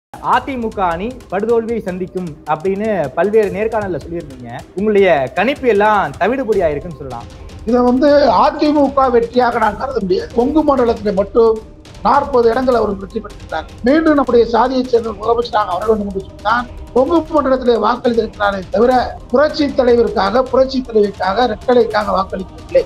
அதிமுக அணி படுதோல்வியை சந்திக்கும் அப்படின்னு பல்வேறு நேர்காணல்ல சொல்லியிருந்தீங்க உங்களுடைய கணிப்பு எல்லாம் தவிடுபொடியா இருக்குன்னு சொல்லலாம் இதை வந்து அதிமுக வெற்றியாக நான் கருத முடியாது கொங்கு மண்டலத்தில் மட்டும் நாற்பது இடங்கள் அவர் வெற்றி பெற்றிருக்கிறார் மீண்டும் நம்முடைய சாதியை சேர்ந்த முதலமைச்சராக வர வேண்டும் என்று சொன்னால் கொங்கு மண்டலத்திலே வாக்களித்திருக்கிறாரே தவிர புரட்சி தலைவருக்காக புரட்சி தலைவருக்காக ரெட்டலைக்காக வாக்களிக்கவில்லை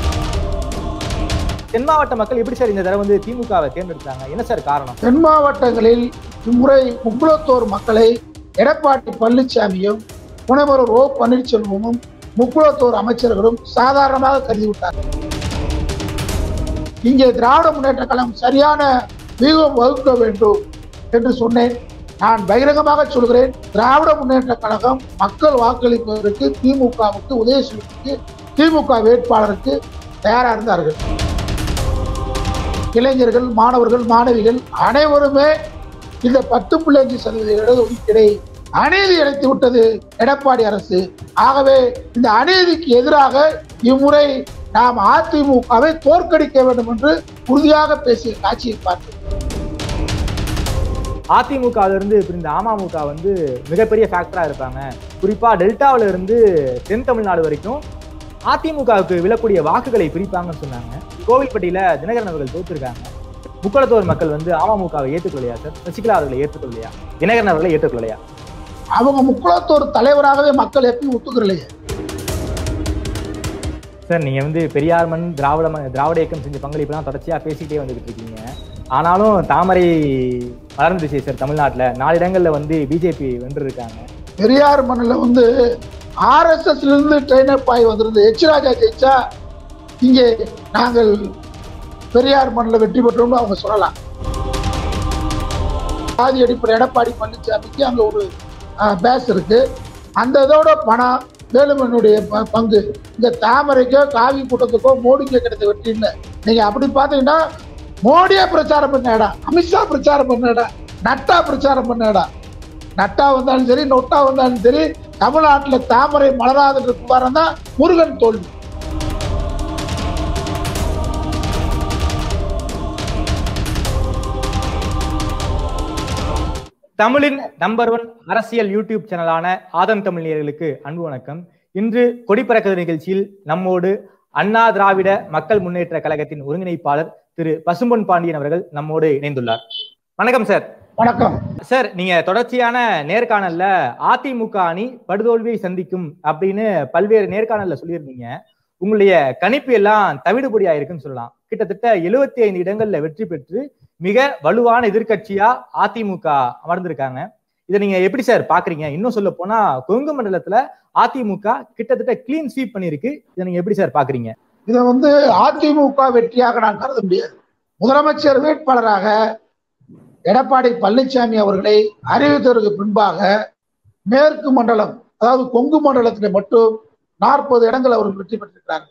தென் மாவட்ட மக்கள் எப்படி சார் இந்த தடவை வந்து திமுகவை தேர்ந்தெடுத்தாங்க என்ன சார் காரணம் தென் மாவட்டங்களில் இம்முறை முக்குளத்தோர் மக்களை எடப்பாடி பழனிசாமியும் முனைவர் ஓ பன்னீர்செல்வமும் முக்குளத்தோர் அமைச்சர்களும் சாதாரணமாக கருதிவிட்டார்கள் இங்கே திராவிட முன்னேற்ற கழகம் சரியான வியூகம் வகுக்க வேண்டும் என்று சொன்னேன் நான் பகிரங்கமாக சொல்கிறேன் திராவிட முன்னேற்ற கழகம் மக்கள் வாக்களிப்பதற்கு திமுகவுக்கு உதயசூரியனுக்கு திமுக வேட்பாளருக்கு தயாரா இருந்தார்கள் இளைஞர்கள் மாணவர்கள் மாணவிகள் அனைவருமே இந்த பத்து புள்ளி அஞ்சு சதவீத இடஒதுக்கீடை அநீதி இழைத்து விட்டது எடப்பாடி அரசு ஆகவே இந்த அநீதிக்கு எதிராக இம்முறை நாம் அதிமுகவை தோற்கடிக்க வேண்டும் என்று உறுதியாக பேசிய காட்சியை பார்த்தோம் அதிமுக இருந்து பிரிந்த அமமுக வந்து மிகப்பெரிய ஃபேக்டரா இருப்பாங்க குறிப்பா டெல்டாவில இருந்து தென் தமிழ்நாடு வரைக்கும் அதிமுகவுக்கு விழக்கூடிய வாக்குகளை பிரிப்பாங்கன்னு சொன்னாங்க கோவில்பட்டியில தினகரன் அவர்கள் தோத்துருக்காங்க முக்குளத்தோர் மக்கள் வந்து அமமுகவை ஏற்றுக்கொள்ளையா சார் சசிகலா அவர்களை ஏற்றுக்கொள்ளையா தினகரன் அவர்களை ஏற்றுக்கொள்ளையா அவங்க முக்குளத்தோர் தலைவராகவே மக்கள் எப்பயும் ஒத்துக்கிறலையே சார் நீங்க வந்து பெரியார் மண் திராவிட மண் திராவிட இயக்கம் செஞ்ச பங்களிப்புலாம் தொடர்ச்சியா பேசிக்கிட்டே வந்துகிட்டு இருக்கீங்க ஆனாலும் தாமரை வளர்ந்துச்சு சார் தமிழ்நாட்டுல நாலு இடங்கள்ல வந்து பிஜேபி வென்று இருக்காங்க பெரியார் மண்ணில் வந்து ஆர்எஸ்எஸ்ல இருந்து ட்ரெயினப் ஆகி வந்திருந்த எச் ராஜா ஜெயிச்சா இங்கே நாங்கள் பெரியார் மண்ணில் வெற்றி பெற்றோம்னு அவங்க சொல்லலாம் ஆதி அடிப்படை எடப்பாடி பழனிசாமிக்கு அங்கே ஒரு பேஸ் இருக்கு அந்த இதோட பணம் வேலுமனுடைய ப- பங்கு இந்த தாமரைக்கோ காவி கூட்டத்துக்கோ மோடிக்கோ கிடைத்த வெற்றி இல்லை நீங்க அப்படி பார்த்தீங்கன்னா மோடியே பிரச்சாரம் பண்ண இடம் அமித்ஷா பிரச்சாரம் பண்ண இடம் நட்டா பிரச்சாரம் பண்ண இடம் நட்டா வந்தாலும் சரி நொட்டா வந்தாலும் சரி தமிழ்நாட்டில் தாமரை மலராதுன்ற குமாரம் தான் முருகன் தோல்வி தமிழின் நம்பர் ஒன் அரசியல் யூடியூப் சேனலான ஆதம் தமிழ் நேயர்களுக்கு அன்பு வணக்கம் இன்று கொடிப்பறக்க நிகழ்ச்சியில் நம்மோடு அண்ணா திராவிட மக்கள் முன்னேற்ற கழகத்தின் ஒருங்கிணைப்பாளர் திரு பசும்பொன் பாண்டியன் அவர்கள் நம்மோடு இணைந்துள்ளார் வணக்கம் சார் வணக்கம் சார் நீங்க தொடர்ச்சியான நேர்காணல்ல அதிமுக அணி படுதோல்வியை சந்திக்கும் அப்படின்னு பல்வேறு நேர்காணல்ல சொல்லியிருந்தீங்க உங்களுடைய கணிப்பு எல்லாம் தவிடுபொடியா இருக்குன்னு சொல்லலாம் கிட்டத்தட்ட 75 ஐந்து இடங்கள்ல வெற்றி பெற்று மிக வலுவான எதிர்க்கட்சியா அதிமுக அமர்ந்திருக்காங்க இதை நீங்க எப்படி சார் பாக்குறீங்க இன்னும் சொல்ல போனா கொங்கு மண்டலத்துல அதிமுக கிட்டத்தட்ட கிளீன் ஸ்வீப் பண்ணிருக்கு இதை நீங்க எப்படி சார் பாக்குறீங்க இதை வந்து அதிமுக வெற்றியாக நான் கருத முடியாது முதலமைச்சர் வேட்பாளராக எடப்பாடி பழனிசாமி அவர்களை அறிவித்ததற்கு பின்பாக மேற்கு மண்டலம் அதாவது கொங்கு மண்டலத்தில் மட்டும் நாற்பது இடங்கள் அவர்கள் வெற்றி பெற்றிருக்கிறார்கள்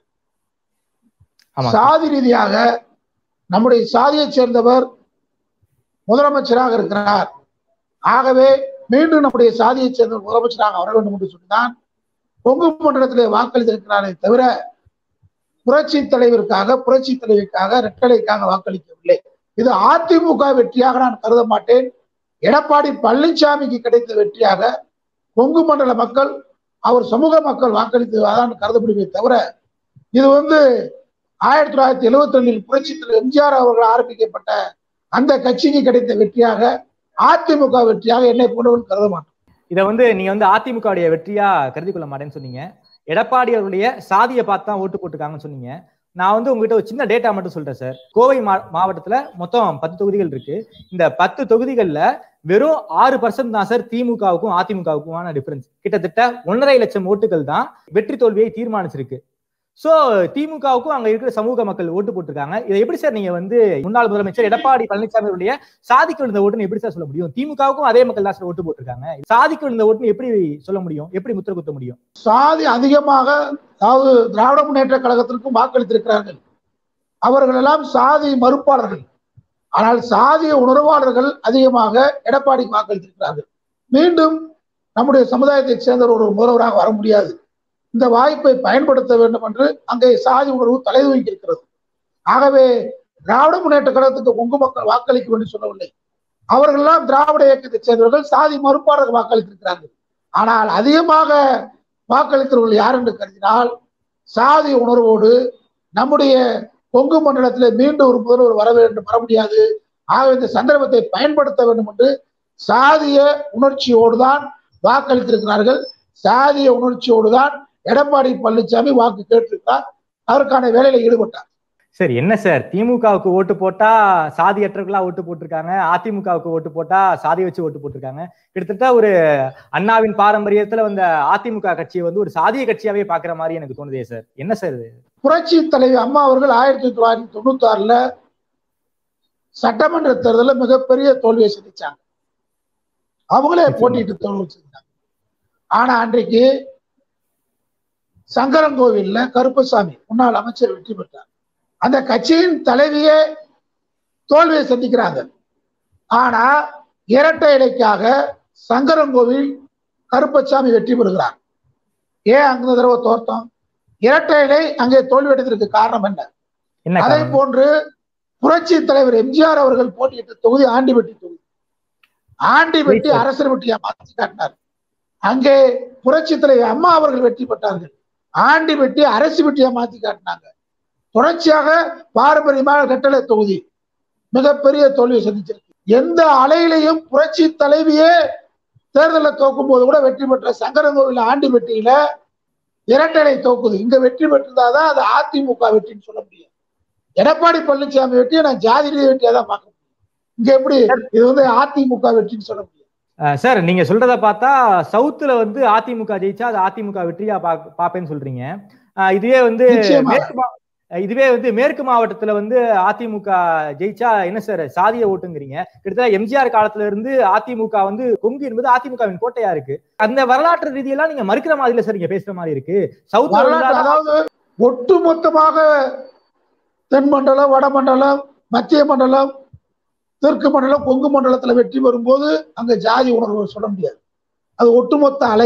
ஆமா சாதி ரீதியாக நம்முடைய சாதியைச் சேர்ந்தவர் முதலமைச்சராக இருக்கிறார் ஆகவே மீண்டும் நம்முடைய சாதியைச் சேர்ந்தவர் முதலமைச்சராக வர வேண்டும் என்று சொல்லிதான் கொங்கு மண்டலத்திலே வாக்களித்திருக்கிறாரே தவிர புரட்சி தலைவருக்காக புரட்சி தலைவருக்காக ரெட்டலைக்காக வாக்களிக்கவில்லை இது அதிமுக வெற்றியாக நான் கருத மாட்டேன் எடப்பாடி பழனிசாமிக்கு கிடைத்த வெற்றியாக கொங்கு மண்டல மக்கள் அவர் சமூக மக்கள் வாக்களித்ததான் கருதப்படுமே தவிர இது வந்து ஆயிரத்தி தொள்ளாயிரத்தி எழுவத்தி ரெண்டில் புரட்சி தலைவர் எம்ஜிஆர் அவர்கள் ஆரம்பிக்கப்பட்ட அந்த கட்சிக்கு கிடைத்த வெற்றியாக அதிமுக வெற்றியாக என்னை போன்றவர்கள் கருத மாட்டோம் இதை வந்து நீங்க வந்து அதிமுகவுடைய வெற்றியா கருதி கொள்ள மாட்டேன்னு சொன்னீங்க எடப்பாடி அவருடைய சாதியை பார்த்து தான் ஓட்டு போட்டிருக்காங்கன்னு சொன்னீங்க நான் வந்து உங்ககிட்ட ஒரு சின்ன டேட்டா மட்டும் சொல்றேன் சார் கோவை மா- மாவட்டத்துல மொத்தம் பத்து தொகுதிகள் இருக்கு இந்த பத்து தொகுதிகள்ல வெறும் ஆறு பர்சன்ட் தான் சார் திமுகவுக்கும் அதிமுகவுக்குமான டிஃபரன்ஸ் கிட்டத்தட்ட ஒன்றரை லட்சம் ஓட்டுகள் தான் வெற்றி தோல்வியை தீர்மானிச்சிருக்கு சோ திமுகவுக்கும் அங்க இருக்கிற சமூக மக்கள் ஓட்டு போட்டிருக்காங்க இதை எப்படி சார் நீங்க வந்து முன்னாள் முதலமைச்சர் எடப்பாடி பழனிசாமி அவருடைய சாதிக்கு விழுந்த ஓட்டுன்னு எப்படி சார் சொல்ல முடியும் திமுகவுக்கும் அதே மக்கள் தான் சார் ஓட்டு போட்டிருக்காங்க சாதிக்கு விழுந்த ஓட்டுன்னு எப்படி சொல்ல முடியும் எப்படி முத்திர குத்த முடியும் சாதி அதிகமாக அதாவது திராவிட முன்னேற்ற கழகத்திற்கும் வாக்களித்திருக்கிறார்கள் அவர்கள் எல்லாம் சாதி மறுப்பாளர்கள் ஆனால் சாதிய உணர்வாளர்கள் அதிகமாக எடப்பாடிக்கு வாக்களித்திருக்கிறார்கள் மீண்டும் நம்முடைய சமுதாயத்தைச் சேர்ந்தவர் ஒரு முதல்வராக வர முடியாது இந்த வாய்ப்பை பயன்படுத்த வேண்டும் என்று அங்கே சாதி உணர்வு தலைதூக்கி இருக்கிறது ஆகவே திராவிட முன்னேற்ற கழகத்துக்கு கொங்கு மக்கள் வாக்களிக்க வேண்டும் சொல்லவில்லை அவர்களெல்லாம் திராவிட இயக்கத்தை சேர்ந்தவர்கள் சாதி மறுப்பாளர்கள் வாக்களித்திருக்கிறார்கள் ஆனால் அதிகமாக வாக்களித்தவர்கள் யார் என்று கருதினால் சாதி உணர்வோடு நம்முடைய கொங்கு மண்டலத்தில் மீண்டும் ஒரு முதல்வர் வர வேண்டும் வர முடியாது ஆக இந்த சந்தர்ப்பத்தை பயன்படுத்த வேண்டும் என்று சாதிய உணர்ச்சியோடு தான் வாக்களித்திருக்கிறார்கள் சாதிய உணர்ச்சியோடு தான் எடப்பாடி பழனிசாமி வாக்கு கேட்டிருக்கிறார் அதற்கான வேலையில ஈடுபட்டார் சரி என்ன சார் திமுகவுக்கு ஓட்டு போட்டா சாதியற்றவர்களா ஓட்டு போட்டிருக்காங்க அதிமுகவுக்கு ஓட்டு போட்டா சாதி வச்சு ஓட்டு போட்டிருக்காங்க கிட்டத்தட்ட ஒரு அண்ணாவின் பாரம்பரியத்துல வந்த அதிமுக கட்சியை வந்து ஒரு சாதிய கட்சியாவே பாக்குற மாதிரி எனக்கு தோணுதே சார் என்ன சார் இது புரட்சி தலைவி அம்மா அவர்கள் ஆயிரத்தி தொள்ளாயிரத்தி தொண்ணூத்தி ஆறுல சட்டமன்ற தேர்தலில் மிகப்பெரிய தோல்வியை சந்திச்சாங்க அவங்களே போட்டிட்டு தோல்வி செஞ்சாங்க ஆனா அன்றைக்கு சங்கரங்கோவில்ல கருப்பசாமி முன்னாள் அமைச்சர் வெற்றி பெற்றார் அந்த கட்சியின் தலைவியே தோல்வியை சந்திக்கிறாங்க ஆனா இரட்டை இலைக்காக சங்கரங்கோவில் கருப்பசாமி வெற்றி பெறுகிறார் ஏன் அந்த தடவை தோர்த்தோம் இரட்டை இலை அங்கே தோல்வியடைந்ததற்கு காரணம் என்ன என்ன அதே காரணம்? போன்று புரட்சி தலைவர் எம்ஜிஆர் அவர்கள் போட்டியிட்ட தொகுதி ஆண்டிபட்டி தொகுதி ஆண்டிபட்டி சரி. அரசர் வெட்டியா மாற்றி காட்டினார் அங்கே புரட்சி தலைவர் அம்மா அவர்கள் வெற்றி பெற்றார்கள் ஆண்டிபட்டி அரசு வெட்டியா மாத்தி காட்டினாங்க தொடர்ச்சியாக பாரம்பரியமான கட்டளை தொகுதி மிகப்பெரிய தோல்வியை சந்திச்சிருக்கு எந்த அலையிலையும் புரட்சி தலைவியே தேர்தலில் தோக்கும் போது கூட வெற்றி பெற்ற சங்கரங்கோவில் ஆண்டிபட்டியில இரட்டலை தோக்குது இங்க வெற்றி பெற்றதாதான் அது அதிமுக வெற்றின்னு சொல்ல முடியும் எடப்பாடி பழனிசாமி வெற்றியை நான் ஜாதி ரீதியா வெற்றியா தான் பார்க்க முடியும் இங்க எப்படி இது வந்து அதிமுக வெற்றின்னு சொல்ல முடியும் அஹ் சார் நீங்க சொல்றத பார்த்தா சவுத்துல வந்து அதிமுக ஜெயிச்சா அது அதிமுக வெற்றியா பாக்- பாப்பேன்னு சொல்றீங்க அஹ் இதுவே வந்து நிச்சயமா. மேற்கு மா- அஹ் இதுவே வந்து மேற்கு மாவட்டத்துல வந்து அதிமுக ஜெயிச்சா என்ன சார் சாதிய ஓட்டுங்கிறீங்க கிட்டத்தட்ட எம்ஜிஆர் காலத்துல இருந்து அதிமுக வந்து கொங்கு என்பது அதிமுகவின் கோட்டையா இருக்கு அந்த வரலாற்று ரீதியெல்லாம் நீங்க மறுக்கிற மாதிரி இல்ல சார் நீங்க பேசுற மாதிரி இருக்கு சவுத் வரலாற்று அதாவது ஒட்டுமொத்தமாக தென்மண்டலம் வடமண்டலம் மத்திய மண்டலம் தெற்கு மண்டலம் கொங்கு மண்டலத்துல வெற்றி பெறும்போது அங்க ஜாதி உணர்வு சொல்ல முடியாது அது ஒட்டுமொத்த அலை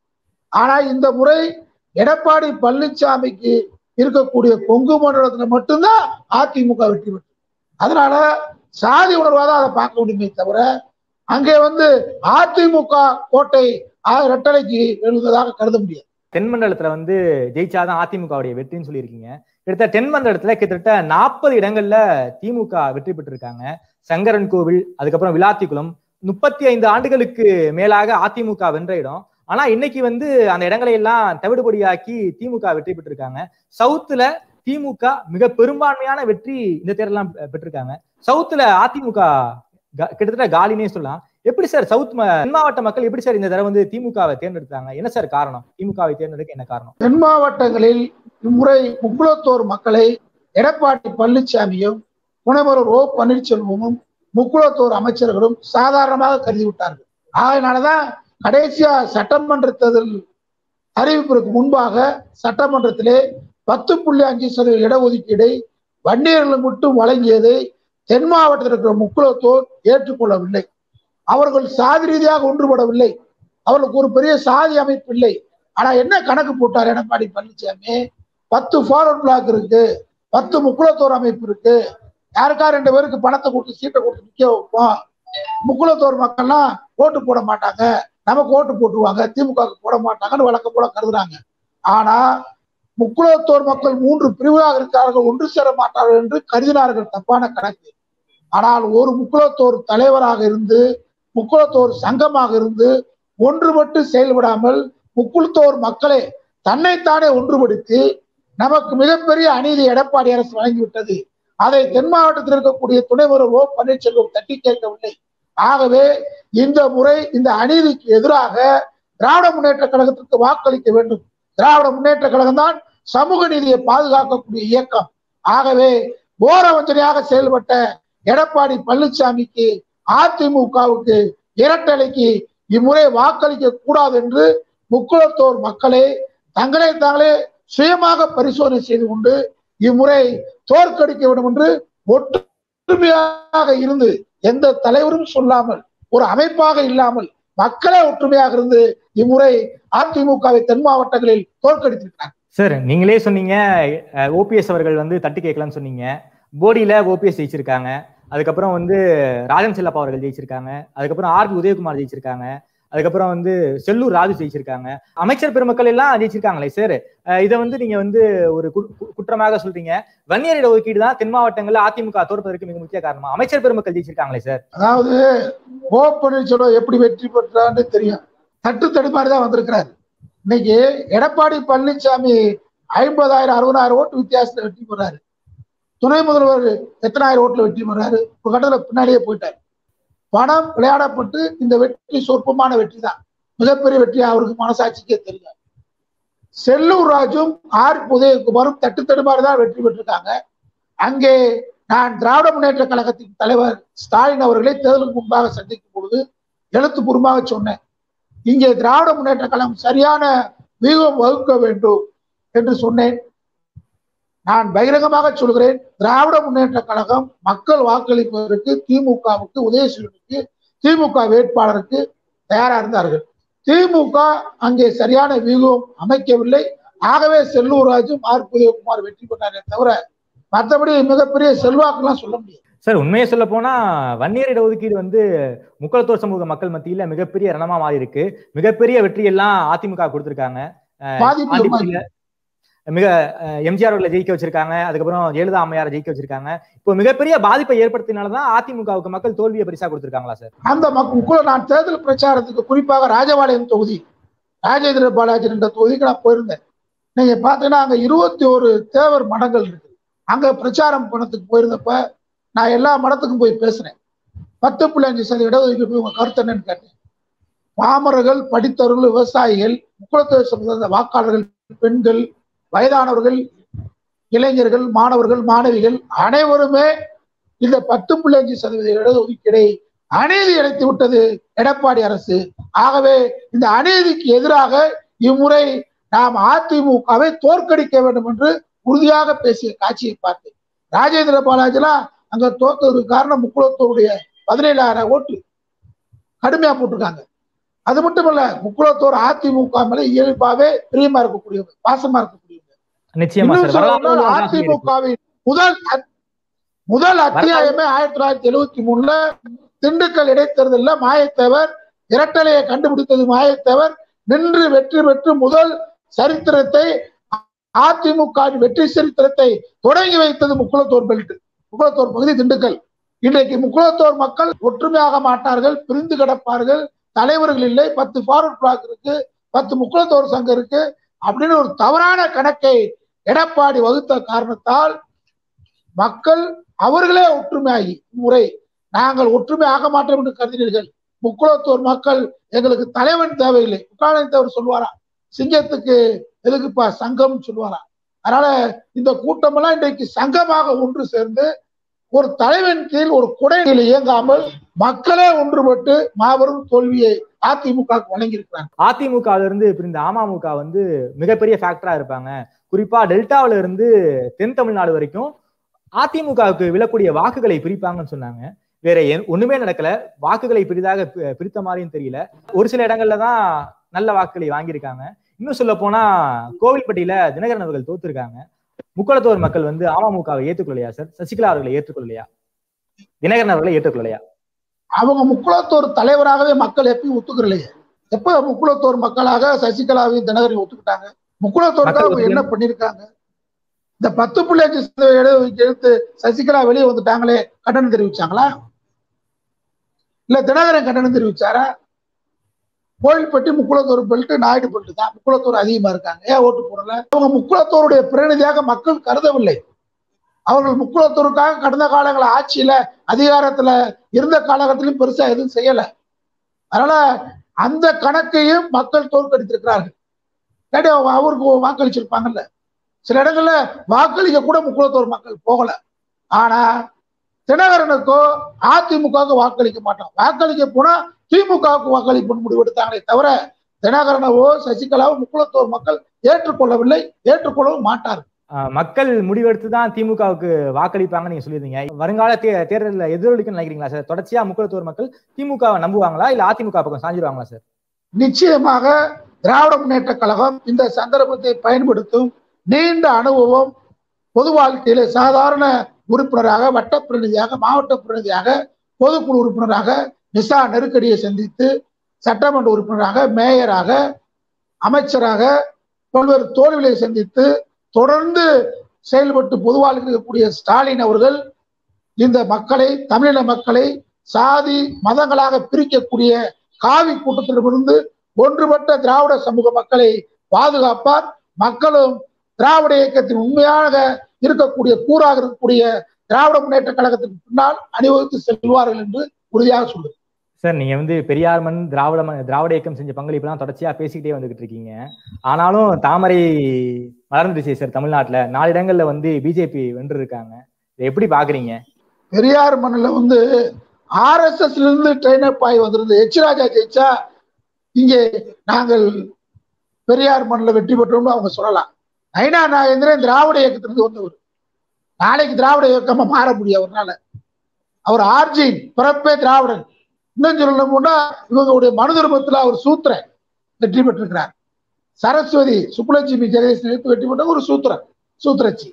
ஆனா இந்த முறை எடப்பாடி பழனிசாமிக்கு இருக்கக்கூடிய கொங்கு மண்டலத்துல மட்டும்தான் அதிமுக வெற்றி பெற்று அதனால சாதி உணர்வா தான் அதை பார்க்க முடியுமே தவிர அங்கே வந்து அதிமுக கோட்டை ஆ- இரட்டலைக்கு எழுந்ததாக கருத முடியாது தென்மண்டலத்துல வந்து ஜெயிச்சாதான் அதிமுகவுடைய வெற்றின்னு சொல்லியிருக்கீங்க கிட்டத்தட்ட தென்மண்டலத்துல கிட்டத்தட்ட நாற்பது இடங்கள்ல திமுக வெற்றி பெற்றிருக்காங்க சங்கரன் கோவில் அதுக்கப்புறம் விளாத்திக்குளம் முப்பத்தி ஐந்து ஆண்டுகளுக்கு மேலாக அதிமுக வென்ற இடம் ஆனா இன்னைக்கு வந்து அந்த இடங்களை எல்லாம் தவிடுபடியாக்கி திமுக வெற்றி பெற்றிருக்காங்க சவுத்துல திமுக மிக பெரும்பான்மையான வெற்றி இந்த தேர்தலாம் பெற்றிருக்காங்க சவுத்துல அதிமுக க- கிட்டத்தட்ட காலினே சொல்லலாம் எப்படி சார் சவுத் ம- தென் மாவட்ட மக்கள் எப்படி சார் இந்த தடவை வந்து திமுகவை தேர்ந்தெடுத்தாங்க என்ன சார் காரணம் திமுகவை தேர்ந்தெடுக்க என்ன காரணம் தென் மாவட்டங்களில் இம்முறை முக்குளத்தோர் மக்களை எடப்பாடி பழனிசாமியும் துணைமுதல்வர் ஓ பன்னீர்செல்வமும் முக்குளத்தோர் அமைச்சர்களும் சாதாரணமாக கருதி விட்டார்கள் அதனாலதான் கடைசியா சட்டமன்ற தேர்தல் அறிவிப்பிற்கு முன்பாக சட்டமன்றத்திலே பத்து புள்ளி அஞ்சு சதவீத இடஒதுக்கீடை வன்னியர்களுக்கு மட்டும் வழங்கியதை தென் மாவட்டத்தில் இருக்கிற முக்குளத்தோர் ஏற்றுக்கொள்ளவில்லை அவர்கள் சாதி ரீதியாக ஒன்றுபடவில்லை அவர்களுக்கு ஒரு பெரிய சாதி அமைப்பு இல்லை ஆனா என்ன கணக்கு போட்டார் எடப்பாடி பழனிசாமி பத்து ஃபார்வர்ட் பிளாக் இருக்கு பத்து முக்குளத்தோர் அமைப்பு இருக்கு யாருக்கா ரெண்டு பேருக்கு பணத்தை கொடுத்து சீட்டை கொடுத்து நிக்க வைப்போம் முக்குளத்தோர் மக்கள்லாம் ஓட்டு போட மாட்டாங்க நமக்கு ஓட்டு போட்டுருவாங்க திமுக க்கு போட மாட்டாங்கன்னு வழக்கம் போல கருதுறாங்க ஆனா முக்குளத்தோர் மக்கள் மூன்று பிரிவாக இருக்கிறார்கள் ஒன்று சேர மாட்டார்கள் என்று கருதினார்கள் தப்பான கணக்கு ஆனால் ஒரு முக்குளத்தோர் தலைவராக இருந்து முக்குளத்தோர் சங்கமாக இருந்து ஒன்றுபட்டு செயல்படாமல் முக்குளத்தோர் மக்களை தன்னைத்தானே ஒன்றுபடுத்தி நமக்கு மிகப்பெரிய அநீதி எடப்பாடி அரசு வழங்கிவிட்டது அதை தென் மாவட்டத்தில் இருக்கக்கூடிய துணை முதல்வர் ஓ பன்னீர்செல்வம் தட்டி கேட்கவில்லை ஆகவே இந்த முறை இந்த அநீதிக்கு எதிராக திராவிட முன்னேற்ற கழகத்திற்கு வாக்களிக்க வேண்டும் திராவிட முன்னேற்ற கழகம் தான் சமூக நீதியை பாதுகாக்கக்கூடிய இயக்கம் ஆகவே போர வஞ்சனையாக செயல்பட்ட எடப்பாடி பழனிசாமிக்கு அதிமுகவுக்கு இரட்டலைக்கு இம்முறை வாக்களிக்க கூடாது என்று முக்குளத்தோர் மக்களை தங்களை தாங்களே சுயமாக பரிசோதனை செய்து கொண்டு இம்முறை தோற்கடிக்க வேண்டும் என்று ஒற்றுமையாக இருந்து எந்த தலைவரும் சொல்லாமல் ஒரு அமைப்பாக இல்லாமல் மக்களே ஒற்றுமையாக இருந்து இம்முறை அதிமுகவை தென் மாவட்டங்களில் தோற்கடித்திருக்கிறார் சார் நீங்களே சொன்னீங்க ஓபிஎஸ் அவர்கள் வந்து தட்டி கேட்கலாம்னு சொன்னீங்க போடியில ஓபிஎஸ் ஜெயிச்சிருக்காங்க அதுக்கப்புறம் வந்து ராஜன் செல்லப்பா அவர்கள் ஜெயிச்சிருக்காங்க அதுக்கப்புறம் ஆர் பி உதயகுமார் ஜெயிச்சிருக்காங்க அதுக்கப்புறம் வந்து செல்லூர் ராஜு ஜெயிச்சிருக்காங்க அமைச்சர் பெருமக்கள் எல்லாம் ஜெயிச்சிருக்காங்களே சார் இதை வந்து நீங்க வந்து ஒரு கு- கு- குற்றமாக சொல்றீங்க வன்னியர் இட ஒதுக்கீடு தான் தென் மாவட்டங்கள்ல அதிமுக தோற்பதற்கு மிக முக்கிய காரணமா அமைச்சர் பெருமக்கள் ஜெயிச்சிருக்காங்களே சார் அதாவது ஓ பன்னீர்செல்வம் எப்படி வெற்றி பெற்றான்னு தெரியும் தட்டு தடுமாறி தான் வந்திருக்கிறாரு இன்னைக்கு எடப்பாடி பழனிசாமி ஐம்பதாயிரம் அறுபதாயிரம் ஓட்டு வித்தியாசத்துல வெற்றி பெறாரு துணை முதல்வர் எத்தனாயிரம் ஓட்டுல வெற்றி பெறாரு ஒரு கட்டத்துல பின்னாடியே போயிட்டார் பணம் விளையாடப்பட்டு இந்த வெற்றி சொற்பமான வெற்றி தான் மிகப்பெரிய வெற்றி அவருக்கு மனசாட்சிக்கே தெரியும் செல்லூர் ராஜும் ஆர் உதயகுமாரும் தட்டு தடுமாறி தான் வெற்றி பெற்றிருக்காங்க அங்கே நான் திராவிட முன்னேற்ற கழகத்தின் தலைவர் ஸ்டாலின் அவர்களை தேர்தலுக்கு முன்பாக சந்திக்கும் பொழுது எழுத்துப்பூர்வமாக சொன்னேன் இங்கே திராவிட முன்னேற்ற கழகம் சரியான வியூகம் வகுக்க வேண்டும் என்று சொன்னேன் நான் பகிரங்கமாக சொல்கிறேன் திராவிட முன்னேற்ற கழகம் மக்கள் வாக்களிப்பதற்கு திமுகவுக்கு உதயசூரனுக்கு திமுக வேட்பாளருக்கு தயாரா இருந்தார்கள் திமுக அங்கே சரியான வியூகம் அமைக்கவில்லை ஆகவே செல்லூர் ராஜும் ஆர் உதயகுமார் வெற்றி பெற்றாரே தவிர மற்றபடி மிகப்பெரிய செல்வாக்குலாம் சொல்ல முடியாது சார் உண்மையை சொல்ல போனா வன்னியர் இடஒதுக்கீடு வந்து முக்களத்தோர் சமூக மக்கள் மத்தியில மிகப்பெரிய ரணமா மாறி இருக்கு மிகப்பெரிய வெற்றி எல்லாம் அதிமுக கொடுத்திருக்காங்க பாதிப்பு ரொம்ப ஆண்டிப்பட்டியில மிக அஹ், எம்ஜிஆர் அவர்களை ஜெயிக்க வச்சிருக்காங்க அதுக்கப்புறம் ஜெயலலிதா அம்மையாரை ஜெயிக்க வச்சிருக்காங்க இப்போ மிகப்பெரிய பாதிப்பை ஏற்படுத்தினாலதான் அதிமுகவுக்கு மக்கள் தோல்வியை பரிசா கொடுத்திருக்காங்களா சார் அந்த மக்களுக்குள்ள நான் தேர்தல் பிரச்சாரத்துக்கு குறிப்பாக ராஜபாளையம் தொகுதி ராஜேந்திர பாலாஜி என்ற தொகுதிக்கு நான் போயிருந்தேன் நீங்க பாத்தீங்கன்னா அங்க இருபத்தி ஒரு தேவர் மடங்கள் இருக்கு அங்க பிரச்சாரம் பண்ணத்துக்கு போயிருந்தப்ப நான் எல்லா மடத்துக்கும் போய் பேசினேன் பத்து புள்ளி அஞ்சு சதவீத இடஒதுக்கீடு உங்க கருத்து என்னன்னு கேட்டேன் பாமரர்கள் படித்தவர்கள் விவசாயிகள் முக்குளத்தை சமுதாய வாக்காளர்கள் பெண்கள் வயதானவர்கள் இளைஞர்கள் மாணவர்கள் மாணவிகள் அனைவருமே இந்த பத்து புள்ளி அஞ்சு சதவீத இடஒதுக்கீடை அநீதி இழைத்து விட்டது எடப்பாடி அரசு ஆகவே இந்த அநீதிக்கு எதிராக இம்முறை நாம் அதிமுகவை தோற்கடிக்க வேண்டும் என்று உறுதியாக பேசிய காட்சியை பார்த்தேன் ராஜேந்திர பாலாஜிலாம் அங்க தோத்ததுக்கு காரணம் முக்குளத்தோருடைய பதினேழாயிரம் ஓட்டு கடுமையா போட்டிருக்காங்க அது மட்டும் இல்ல முக்குளத்தோர் அதிமுக மேல இயல்பாவே பிரியமா இருக்கக்கூடியவங்க பாசமா இருக்கக்கூடியவங்க நிச்சயமா இன்னும் சார் சொல்ல வரலாறு போனால் அதிமுகவின் முதல் அத்- முதல் அத்தியாயமே ஆயிரத்தி தொள்ளாயிரத்தி எழுவத்தி மூணுல திண்டுக்கல் இடைத்தேர்தல்ல மாயத்தேவர் இரட்டலையை கண்டுபிடித்தது மாயத்தேவர் நின்று வெற்றி பெற்று முதல் சரித்திரத்தை அதிமுக வின் வெற்றி சரித்திரத்தை தொடங்கி வைத்தது முக்குளத்தோர் பெல்ட் முக்குளத்தோர் பகுதி திண்டுக்கல் இன்றைக்கு முக்குளத்தோர் மக்கள் ஒற்றுமையாக மாட்டார்கள் பிரிந்து கிடப்பார்கள் தலைவர்கள் இல்லை பத்து ஃபார்வர்ட் பிளாக் இருக்கு பத்து முக்குளத்தோர் சங்கம் இருக்கு அப்படின்னு ஒரு தவறான கணக்கை எடப்பாடி வகுத்த காரணத்தால் மக்கள் அவர்களே ஒற்றுமையாகி முறை நாங்கள் ஒற்றுமை ஆக மாட்டோம் என்று கருதினீர்கள் முக்குளத்தோர் மக்கள் எங்களுக்கு தலைவன் தேவையில்லை முக்காலத்தவர் சொல்லுவாரா சிங்கத்துக்கு எதுக்குப்பா சங்கம் சொல்லுவாரா அதனால இந்த கூட்டமெல்லாம் இன்றைக்கு சங்கமாக ஒன்று சேர்ந்து ஒரு தலைவன் கீழ் ஒரு குடையில் இயங்காமல் மக்களே ஒன்றுபட்டு மாபெரும் தோல்வியை அதிமுக வழங்கியிருக்கிறாங்க அதிமுக ல இருந்து பிரிந்த அமமுக வந்து மிகப்பெரிய ஃபேக்டரா இருப்பாங்க குறிப்பா டெல்டாவில இருந்து தென் தமிழ்நாடு வரைக்கும் அதிமுகவுக்கு விழக்கூடிய வாக்குகளை பிரிப்பாங்கன்னு சொன்னாங்க வேற எ- ஒண்ணுமே நடக்கல வாக்குகளை பெரிதாக பி- பிரித்த மாதிரியும் தெரியல ஒரு சில இடங்கள்ல தான் நல்ல வாக்குகளை வாங்கியிருக்காங்க இன்னும் சொல்ல போனா கோவில்பட்டியில தினகரன் அவர்கள் தோத்துருக்காங்க முக்குளத்தோர் மக்கள் வந்து அமமுகவை ஏற்றுக்கொள்ளலையா சார் சசிகலா அவர்களை ஏற்றுக்கொள்ளலையா தினகரன் அவர்களை ஏற்றுக்கொள்ளலையா அவங்க முக்குளத்தோர் தலைவராகவே மக்கள் எப்பயும் ஒத்துக்கிறலையே எப்ப முக்குளத்தோர் மக்களாக சசிகலாவையும் தினகரையும் ஒத்துக்கிட்டாங்க முக்குளத்தோருக்காக அவங்க மக்கள் என்ன பண்ணிருக்காங்க இந்த பத்து புள்ளி அஞ்சு சதவீத இடஒதுக்கீடு எடுத்து சசிகலா வெளியே வந்துட்டாங்களே கண்டனம் தெரிவிச்சாங்களா இல்ல தினகரன் கண்டனம் தெரிவிச்சாரா கோயில்பட்டி முக்குளத்தோர் பெல்ட் நாயுடு பெல்ட் தான் முக்குளத்தோர் அதிகமா இருக்காங்க ஏன் ஓட்டு போடல அவங்க முக்குளத்தோருடைய பிரதிநிதியாக மக்கள் கருதவில்லை அவர்கள் முக்குளத்தோருக்காக கடந்த காலங்கள ஆட்சியில அதிகாரத்துல இருந்த காலகட்டத்திலும் பெருசா எதுவும் செய்யல அதனால அந்த கணக்கையும் மக்கள் தோற்கடித்திருக்கிறார்கள் இல்லாட்டி அவங்க அவருக்கு வாக்களிச்சிருப்பாங்கல்ல சில இடங்கள்ல வாக்களிக்க கூட முக்குளத்தோர் மக்கள் போகல ஆனா தினகரனுக்கோ அதிமுகவுக்கு வாக்களிக்க மாட்டோம் வாக்களிக்க போனா திமுகவுக்கு வாக்களிப்பு முடிவு எடுத்தாங்களே தவிர தினகரனவோ சசிகலாவோ முக்குளத்தோர் மக்கள் ஏற்றுக்கொள்ளவில்லை ஏற்றுக்கொள்ளவும் மாட்டார் ஆஹ் மக்கள் முடிவெடுத்து தான் திமுகவுக்கு வாக்களிப்பாங்கன்னு நீங்க சொல்லியிருந்தீங்க வருங்கால தே தேர்தலில் எதிரொலிக்கும்னு நினைக்கிறீங்களா சார் தொடர்ச்சியா முக்குளத்தோர் மக்கள் திமுகவை நம்புவாங்களா இல்ல அதிமுக பக்கம் சாஞ்சிருவாங்களா சார் நிச்சயமாக திராவிட முன்னேற்ற கழகம் இந்த சந்தர்ப்பத்தை பயன்படுத்தும் நீண்ட அனுபவம் பொது வாழ்க்கையில சாதாரண உறுப்பினராக வட்ட பிரதிநிதியாக மாவட்ட பிரதிநிதியாக பொதுக்குழு உறுப்பினராக நிசா நெருக்கடியை சந்தித்து சட்டமன்ற உறுப்பினராக மேயராக அமைச்சராக பல்வேறு தோல்விகளை சந்தித்து தொடர்ந்து செயல்பட்டு பொதுவாழ்வில் இருக்கக்கூடிய ஸ்டாலின் அவர்கள் இந்த மக்களை தமிழின மக்களை சாதி மதங்களாக பிரிக்கக்கூடிய காவி கூட்டத்திலிருந்து ஒன்றுபட்ட திராவிட சமூக மக்களை பாதுகாப்பார் மக்களும் திராவிட இயக்கத்தின் உண்மையாக இருக்கக்கூடிய கூறாக இருக்கக்கூடிய திராவிட முன்னேற்ற கழகத்திற்கு பின்னால் அணிவகுத்து செல்வார்கள் என்று உறுதியாக சொல்லுது சார் நீங்க வந்து பெரியார் மண் திராவிட மண் திராவிட இயக்கம் செஞ்ச பங்களிப்புலாம் தொடர்ச்சியா பேசிக்கிட்டே வந்துகிட்டு இருக்கீங்க ஆனாலும் தாமரை மலர்ந்துருச்சு சார் தமிழ்நாட்டுல நாலு இடங்கள்ல வந்து பிஜேபி வென்று இருக்காங்க இதை எப்படி பாக்குறீங்க பெரியார் மண்ணில் வந்து ஆர்எஸ்எஸ்ல இருந்து ட்ரெயின் அப் ஆகி வந்திருந்த எச் ராஜா ஜெயிச்சா இங்கே நாங்கள் பெரியார் மண்ணில் வெற்றி பெற்றோம்னு அவங்க சொல்லலாம் நைனா நாகேந்திரன் திராவிட இயக்கத்திலிருந்து வந்தவர் நாளைக்கு திராவிட இயக்கமா மாற முடியும் அவர்னால அவர் ஆர்ஜின் பிறப்பே திராவிடன் இன்னும் சொல்லணும்னா இவங்களுடைய மனு தர்மத்தில் அவர் சூத்திரன் வெற்றி பெற்றிருக்கிறார் சரஸ்வதி சுப்புலட்சுமி ஜெகதீஷ் எடுத்து வெற்றி பெற்ற ஒரு சூத்திரன் சூத்திரச்சி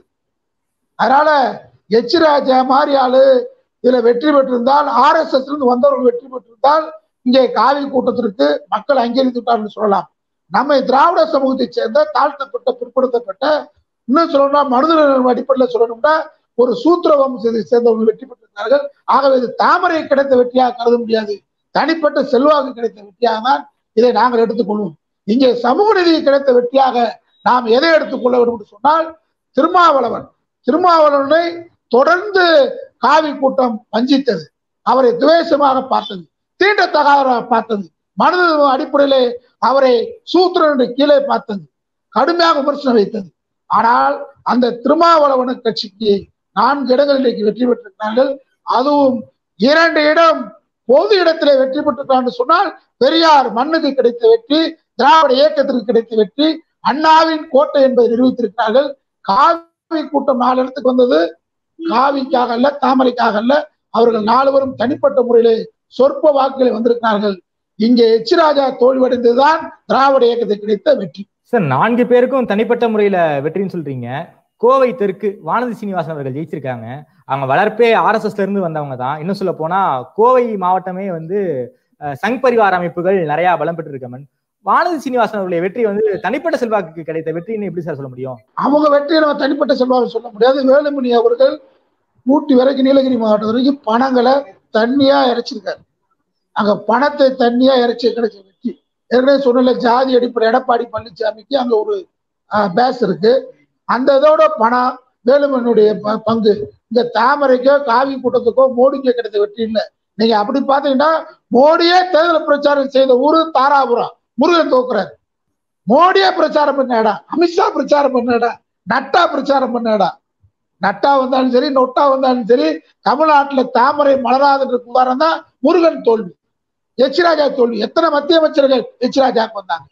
அதனால எச் ராஜா மாதிரி ஆளு இதுல வெற்றி பெற்றிருந்தால் ஆர் எஸ் எஸ் இருந்து வந்தவர்கள் வெற்றி பெற்றிருந்தால் இங்கே காவி கூட்டத்திற்கு மக்கள் அங்கீகரித்து விட்டார்கள் சொல்லலாம் நம்ம திராவிட சமூகத்தை சேர்ந்த தாழ்த்தப்பட்ட பிற்படுத்தப்பட்ட இன்னும் சொல்லணும்னா மனிதர்கள் அடிப்படையில் சொல்லணும்னா ஒரு சூத்திர வம்சத்தை சேர்ந்தவர்கள் வெற்றி பெற்றிருக்கிறார்கள் ஆகவே இது தாமரை கிடைத்த வெற்றியாக கருத முடியாது தனிப்பட்ட செல்வாக்கு கிடைத்த வெற்றியாக தான் இதை நாங்கள் எடுத்துக்கொள்வோம் இங்கே சமூக நீதி கிடைத்த வெற்றியாக நாம் எதை எடுத்துக்கொள்ள வேண்டும் என்று சொன்னால் திருமாவளவன் திருமாவளவனை தொடர்ந்து காவி கூட்டம் வஞ்சித்தது அவரை துவேஷமாக பார்த்தது தீண்டத்தகாதவராக பார்த்தது மனித அடிப்படையிலே அவரை சூத்திரன் என்று கீழே பார்த்தது கடுமையாக விமர்சனம் வைத்தது ஆனால் அந்த திருமாவளவன கட்சிக்கு நான்கு இடங்கள் இன்றைக்கு வெற்றி பெற்றிருக்கிறார்கள் அதுவும் இரண்டு இடம் பொது இடத்திலே வெற்றி பெற்றிருக்கிறார் சொன்னால் பெரியார் மண்ணுக்கு கிடைத்த வெற்றி திராவிட இயக்கத்திற்கு கிடைத்த வெற்றி அண்ணாவின் கோட்டை என்பதை நிரூபித்திருக்கிறார்கள் காவி கூட்டம் நாலு இடத்துக்கு வந்தது காவிக்காக அல்ல தாமரைக்காக அல்ல அவர்கள் நால்வரும் தனிப்பட்ட முறையிலே சொற்ப வாக்குகளை வந்திருக்கிறார்கள் இங்கே எச் ராஜா தோல்வியடைந்ததுதான் திராவிட இயக்கத்துக்கு கிடைத்த வெற்றி சார் நான்கு பேருக்கும் தனிப்பட்ட முறையில வெற்றின்னு சொல்றீங்க கோவை தெற்கு வானதி சீனிவாசன் அவர்கள் ஜெயிச்சிருக்காங்க அவங்க வளர்ப்பே ஆர்எஸ்எஸ்ல இருந்து வந்தவங்க தான் இன்னும் சொல்ல போனா கோவை மாவட்டமே வந்து சங் பரிவார அமைப்புகள் நிறைய பலம் பெற்றிருக்கமன் வானதி சீனிவாசன் அவருடைய வெற்றி வந்து தனிப்பட்ட செல்வாக்கு கிடைத்த வெற்றின்னு எப்படி சார் சொல்ல முடியும் அவங்க வெற்றியை நம்ம தனிப்பட்ட செல்வாக்கு சொல்ல முடியாது வேலுமணி அவர்கள் ஊட்டி வரைக்கும் நீலகிரி மாவட்டம் வரைக்கும் பணங்களை தண்ணியா இறைச்சிருக்காரு அங்க பணத்தை தண்ணியா இறைச்சி கிடைச்ச வெற்றி ஏற்கனவே சொன்னல ஜாதி அடிப்படை எடப்பாடி பழனிசாமிக்கு அங்க ஒரு பேஸ் இருக்கு அந்த இதோட பணம் வேலுமணியுடைய பங்கு இந்த தாமரைக்கோ காவி கூட்டத்துக்கோ மோடிக்கோ கிடைத்த வெற்றி இல்லை நீங்க அப்படி பாத்தீங்கன்னா மோடியே தேர்தல் பிரச்சாரம் செய்த ஊரு தாராபுரம் முருகன் தோக்குறாரு மோடியே பிரச்சாரம் பண்ண இடம் அமித்ஷா பிரச்சாரம் பண்ண இடம் நட்டா பிரச்சாரம் பண்ண இடம் நட்டா வந்தாலும் சரி நொட்டா வந்தாலும் சரி தமிழ்நாட்டுல தாமரை மலராதுன்ற உதாரணம் தான் முருகன் தோல்வி எச் ராஜா தோல்வி எத்தனை மத்திய அமைச்சர்கள் எச் ராஜாக்கு வந்தாங்க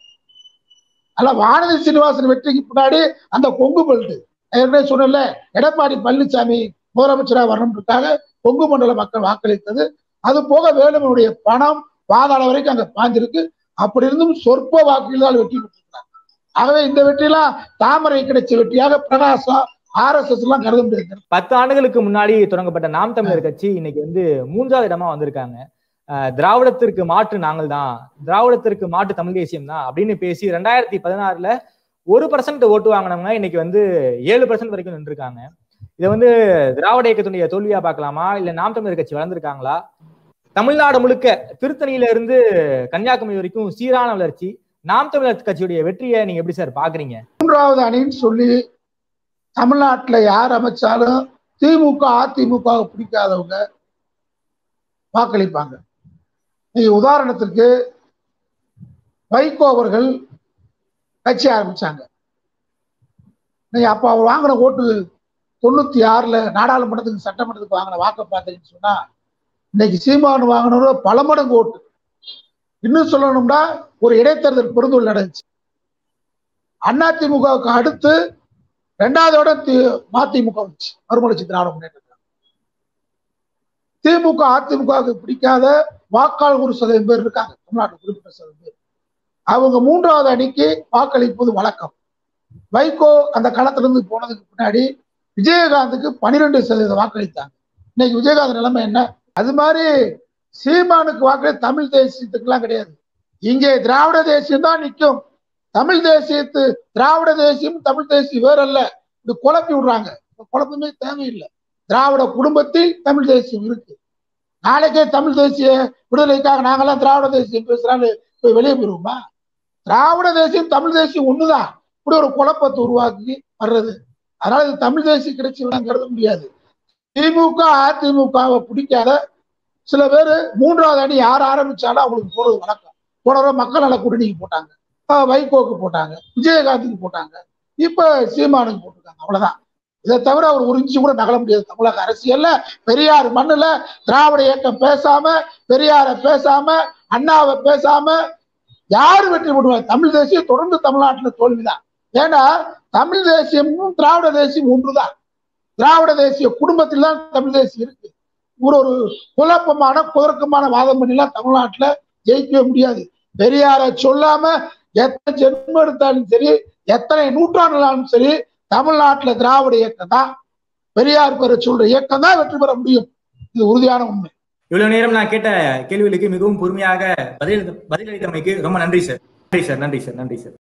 அல்ல வானதி சீனிவாசன் வெற்றிக்கு பின்னாடி அந்த கொங்கு பெல்ட் ஏற்கனவே சொன்னல எடப்பாடி பழனிசாமி முதலமைச்சராக வரணுன்றதுக்காக கொங்கு மண்டல மக்கள் வாக்களித்தது அது போக வேலுமனுடைய பணம் பாதாள வரைக்கும் அங்க பாஞ்சிருக்கு அப்படி இருந்தும் சொற்ப வாக்குகள் தான் வெற்றி பெற்றிருக்கிறார் ஆகவே இந்த வெற்றியெல்லாம் தாமரை கிடைச்ச வெற்றியாக பிரகாசம் ஆர் எஸ் எஸ் எல்லாம் கருத முடியாது பத்து ஆண்டுகளுக்கு முன்னாடி தொடங்கப்பட்ட நாம் தமிழர் கட்சி இன்னைக்கு வந்து மூன்றாவது இடமா வந்திருக்காங்க திராவிடத்திற்கு மாற்று நாங்கள் தான் திராவிடத்திற்கு மாற்று தமிழ் தேசியம் தான் அப்படின்னு பேசி ரெண்டாயிரத்தி பதினாறுல ஒரு பர்சன்ட் ஓட்டு வாங்கினவங்க இன்னைக்கு வந்து ஏழு பர்சன்ட் வரைக்கும் நின்றுருக்காங்க இதை வந்து திராவிட இயக்கத்துடைய தோல்வியா பார்க்கலாமா இல்ல நாம் தமிழர் கட்சி வளர்ந்துருக்காங்களா தமிழ்நாடு முழுக்க திருத்தணியில இருந்து கன்னியாகுமரி வரைக்கும் சீரான வளர்ச்சி நாம் தமிழர் கட்சியுடைய வெற்றியை நீங்க எப்படி சார் பாக்குறீங்க மூன்றாவது அணின்னு சொல்லி தமிழ்நாட்டுல யார் அமைச்சாலும் திமுக அதிமுக பிடிக்காதவங்க வாக்களிப்பாங்க நீங்க உதாரணத்திற்கு வைகோ அவர்கள் கட்சி ஆரம்பிச்சாங்க நீங்க அப்ப அவர் வாங்கின ஓட்டு தொண்ணூத்தி ஆறுல நாடாளுமன்றத்துக்கு சட்டமன்றத்துக்கு வாங்கின வாக்க பார்த்தீங்கன்னு சொன்னா இன்னைக்கு சீமான் வாங்கினவர் பல மடங்கு ஓட்டு இன்னும் சொல்லணும்னா ஒரு இடைத்தேர்தல் பெருந்தொழில் நடந்துச்சு அதிமுகவுக்கு அடுத்து ரெண்டாவது இடம் மதிமுக வந்துச்சு மறுமலர்ச்சி திராவிட முன்னேற்ற திமுக அதிமுகவுக்கு பிடிக்காத வாக்காளர் ஒரு சதவீதம் பேர் இருக்காங்க தமிழ்நாட்டில் குறிப்பிட்ட சதவீதம் பேர் அவங்க மூன்றாவது அணிக்கு வாக்களிப்பது வழக்கம் வைகோ அந்த களத்திலிருந்து போனதுக்கு பின்னாடி விஜயகாந்துக்கு பனிரெண்டு சதவீதம் வாக்களித்தாங்க இன்னைக்கு விஜயகாந்த் நிலைமை என்ன அது மாதிரி சீமானுக்கு வாக்களி தமிழ் தேசியத்துக்குலாம் கிடையாது இங்கே திராவிட தேசியம் தான் நிற்கும் தமிழ் தேசியத்து திராவிட தேசியம் தமிழ் தேசியம் வேறல்ல இது குழப்பி விடுறாங்க இந்த குழப்பமே தேவையில்லை திராவிட குடும்பத்தில் தமிழ் தேசியம் இருக்கு நாளைக்கே தமிழ் தேசிய விடுதலைக்காக நாங்கெல்லாம் திராவிட தேசியம் பேசுறான்னு போய் வெளியே போயிருவோமா திராவிட தேசியம் தமிழ் தேசியம் ஒண்ணுதான் இப்படி ஒரு குழப்பத்தை உருவாக்கி வர்றது அதனால இது தமிழ் தேசியம் கிடைச்சு கருத முடியாது திமுக அதிமுகவை பிடிக்காத சில பேர் மூன்றாவது அணி யார் ஆரம்பிச்சாலும் அவங்களுக்கு போறது வழக்கம் போன தடவை மக்கள் நல கூட்டணிக்கு போட்டாங்க ஆஹ் வைகோக்கு போட்டாங்க விஜயகாந்துக்கு போட்டாங்க இப்ப சீமானுக்கு போட்டிருக்காங்க அவ்வளவுதான் இதை தவிர அவர் உறிஞ்சி கூட நகல முடியாது தமிழக அரசியல்ல பெரியார் மண்ணுல திராவிட இயக்கம் பேசாம பெரியார பேசாம அண்ணாவை பேசாம யாரு வெற்றி பெறுவாங்க தமிழ் தேசியம் தொடர்ந்து தமிழ்நாட்டுல தோல்விதான் ஏன்னா தமிழ் தேசியமும் திராவிட தேசியம் ஒன்றுதான் திராவிட தேசிய குடும்பத்தில் தான் தமிழ் தேசியம் இருக்கு ஒரு ஒரு குழப்பமான குதர்க்கமான வாதம் பண்ணிலாம் தமிழ்நாட்டுல ஜெயிக்கவே முடியாது பெரியார சொல்லாம எத்தனை ஜென்மம் எடுத்தாலும் சரி எத்தனை நூற்றாண்டுனாலும் சரி தமிழ்நாட்டுல திராவிட இயக்கம் தான் பெரியார் பெற சொல்ற இயக்கம் தான் வெற்றி பெற முடியும் இது உறுதியான உண்மை இவ்வளவு நேரம் நான் கேட்ட கேள்விகளுக்கு மிகவும் பொறுமையாக பதில் பதிலளித்தமைக்கு ரொம்ப நன்றி சார் நன்றி சார் நன்றி சார் நன்றி சார்